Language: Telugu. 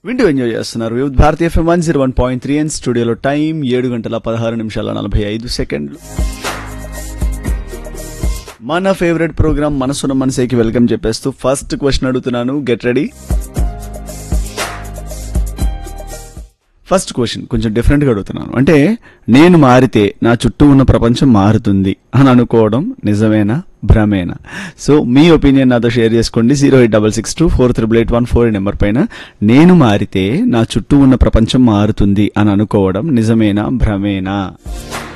వింటూ ఎంజాయ్ చేస్తున్నారు Vividh Bharati FM one zero one point three and స్టూడియోలో టైం ఏడు గంటల పదహారు నిమిషాల నలభై ఐదు సెకండ్లు మన ఫేవరెట్ ప్రోగ్రామ్ మనసున్న మనసేకి వెల్కమ్ చెప్పేస్తూ ఫస్ట్ క్వశ్చన్ అడుగుతున్నాను గెట్ రెడీ ఫస్ట్ క్వశ్చన్ కొంచెం డిఫరెంట్గా అడుగుతున్నాను అంటే నేను మారితే నా చుట్టూ ఉన్న ప్రపంచం మారుతుంది అని అనుకోవడం నిజమేనా భ్రమేనా సో మీ ఒపీనియన్ నాతో షేర్ చేసుకోండి zero eight double six two four triple eight one four number పైన నేను మారితే నా చుట్టూ ఉన్న ప్రపంచం మారుతుంది అని అనుకోవడం నిజమేనా భ్రమేనా